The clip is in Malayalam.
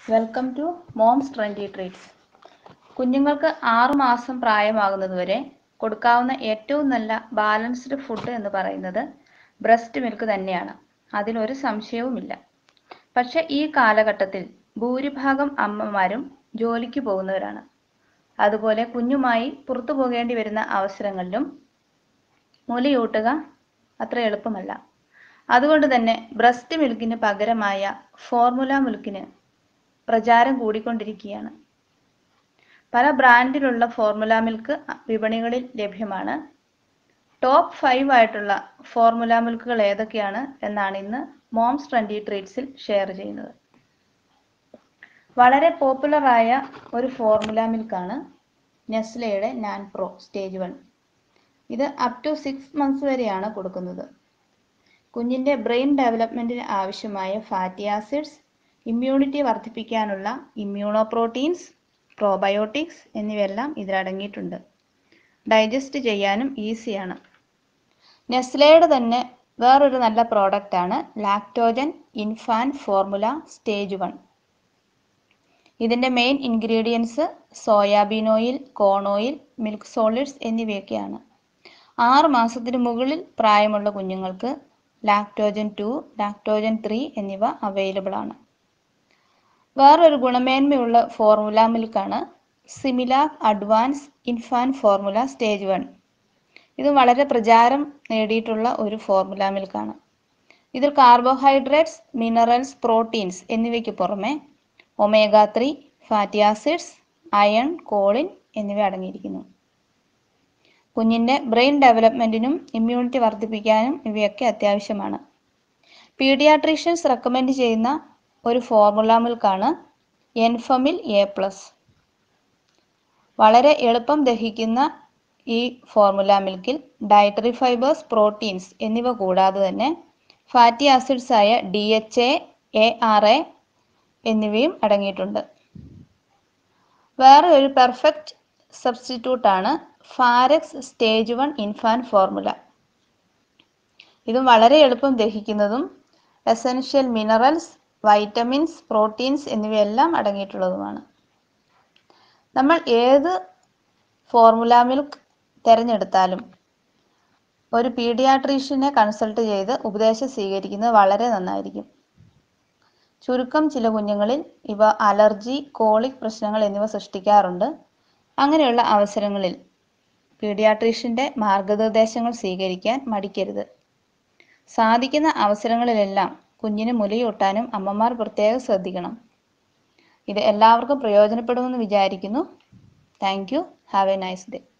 welcome to moms trendy treats കുഞ്ഞുങ്ങൾക്ക് ആറു മാസം പ്രായമാകുന്നതുവരെ കൊടുക്കാവുന്ന ഏറ്റവും നല്ല ബാലൻസ്ഡ് ഫുഡ് എന്ന് പറയുന്നത് ബ്രസ്റ്റ് മിൽക്ക് തന്നെയാണ് അതിലൊരു സംശയവുമില്ല പക്ഷെ ഈ കാലഘട്ടത്തിൽ ഭൂരിഭാഗം അമ്മമാരും ജോലിക്ക് പോകുന്നവരാണ് അതുപോലെ കുഞ്ഞുമായി പുറത്തു പോകേണ്ടി വരുന്ന അവസരങ്ങളിലും മുലയൂട്ടുക അത്ര എളുപ്പമല്ല അതുകൊണ്ട് തന്നെ ബ്രസ്റ്റ് മിൽക്കിന് പകരമായ ഫോർമുല മിൽക്കിന് പ്രചാരം കൂടിക്കൊണ്ടിരിക്കുകയാണ് പല ബ്രാൻഡിലുള്ള ഫോർമുല മിൽക്ക് വിപണികളിൽ ലഭ്യമാണ് ടോപ്പ് ഫൈവ് ആയിട്ടുള്ള ഫോർമുല മിൽക്കുകൾ ഏതൊക്കെയാണ് എന്നാണ് ഇന്ന് മോംസ് ട്രെൻഡി ട്രീറ്റ്സിൽ ഷെയർ ചെയ്യുന്നത് വളരെ പോപ്പുലറായ ഒരു ഫോർമുല മിൽക്കാണ് നെസ്ലയുടെ നാൻ പ്രോ സ്റ്റേജ് വൺ ഇത് അപ് ടു സിക്സ് മന്ത്സ് വരെയാണ് കൊടുക്കുന്നത് കുഞ്ഞിൻ്റെ ബ്രെയിൻ ഡെവലപ്മെൻറ്റിന് ആവശ്യമായ ഫാറ്റി ആസിഡ്സ് ഇമ്മ്യൂണിറ്റി വർദ്ധിപ്പിക്കാനുള്ള ഇമ്മ്യൂണോ പ്രോട്ടീൻസ് പ്രോബയോട്ടിക്സ് എന്നിവയെല്ലാം ഇതിലടങ്ങിയിട്ടുണ്ട് ഡൈജസ്റ്റ് ചെയ്യാനും ഈസിയാണ് നെസ്ലയുടെ തന്നെ വേറൊരു നല്ല പ്രോഡക്റ്റാണ് Lactogen infant formula stage one ഇതിൻ്റെ main ingredients soybean oil corn oil milk solids എന്നിവയൊക്കെയാണ് ആറ് മാസത്തിന് മുകളിൽ പ്രായമുള്ള കുഞ്ഞുങ്ങൾക്ക് ലാക്ടോജൻ ടു ലാക്ടോജൻ ത്രീ എന്നിവ അവൈലബിൾ ആണ് വേറൊരു ഗുണമേന്മയുള്ള ഫോർമുല മിൽക്കാണ് Similac advance infant formula stage one ഇത് വളരെ പ്രചാരം നേടിയിട്ടുള്ള ഒരു ഫോർമുല മിൽക്കാണ് ഇതിൽ കാർബോഹൈഡ്രേറ്റ്സ് മിനറൽസ് പ്രോട്ടീൻസ് എന്നിവയ്ക്ക് പുറമെ omega three fatty acids iron choline എന്നിവ അടങ്ങിയിരിക്കുന്നു കുഞ്ഞിൻ്റെ ബ്രെയിൻ ഡെവലപ്മെൻറ്റിനും ഇമ്മ്യൂണിറ്റി വർദ്ധിപ്പിക്കാനും ഇവയൊക്കെ അത്യാവശ്യമാണ് പീഡിയാട്രീഷ്യൻസ് റെക്കമെൻഡ് ചെയ്യുന്ന ഒരു ഫോർമുല മിൽക്കാണ് എൻഫമിൽ എ പ്ലസ് വളരെ എളുപ്പം ദഹിക്കുന്ന ഈ ഫോർമുല മിൽക്കിൽ ഡയറ്ററി ഫൈബേഴ്സ് പ്രോട്ടീൻസ് എന്നിവ കൂടാതെ തന്നെ ഫാറ്റി ആസിഡ്സ് ആയ D H A A R A എന്നിവയും അടങ്ങിയിട്ടുണ്ട് വേറെ ഒരു പെർഫെക്റ്റ് സബ്സ്റ്റിറ്റ്യൂട്ടാണ് Farex stage one infant formula ഇതും വളരെ എളുപ്പം ദഹിക്കുന്നതും എസെൻഷ്യൽ മിനറൽസ് വൈറ്റമിൻസ് പ്രോട്ടീൻസ് എന്നിവയെല്ലാം അടങ്ങിയിട്ടുള്ളതുമാണ് നമ്മൾ ഏത് ഫോർമുല മിൽക്ക് തിരഞ്ഞെടുത്താലും ഒരു പീഡിയാട്രീഷ്യനെ കൺസൾട്ട് ചെയ്ത് ഉപദേശം സ്വീകരിക്കുന്നത് വളരെ നന്നായിരിക്കും ചുരുക്കം ചില കുഞ്ഞുങ്ങളിൽ ഇവ അലർജി കോളിക് പ്രശ്നങ്ങൾ എന്നിവ സൃഷ്ടിക്കാറുണ്ട് അങ്ങനെയുള്ള അവസരങ്ങളിൽ പീഡിയാട്രീഷ്യൻ്റെ മാർഗനിർദ്ദേശങ്ങൾ സ്വീകരിക്കാൻ മടിക്കരുത് സാധിക്കുന്ന അവസരങ്ങളിലെല്ലാം കുഞ്ഞിന് മുലയൂട്ടാനും അമ്മമാർ പ്രത്യേകം ശ്രദ്ധിക്കണം ഇത് എല്ലാവർക്കും പ്രയോജനപ്പെടുമെന്ന് വിചാരിക്കുന്നു thank you have a nice day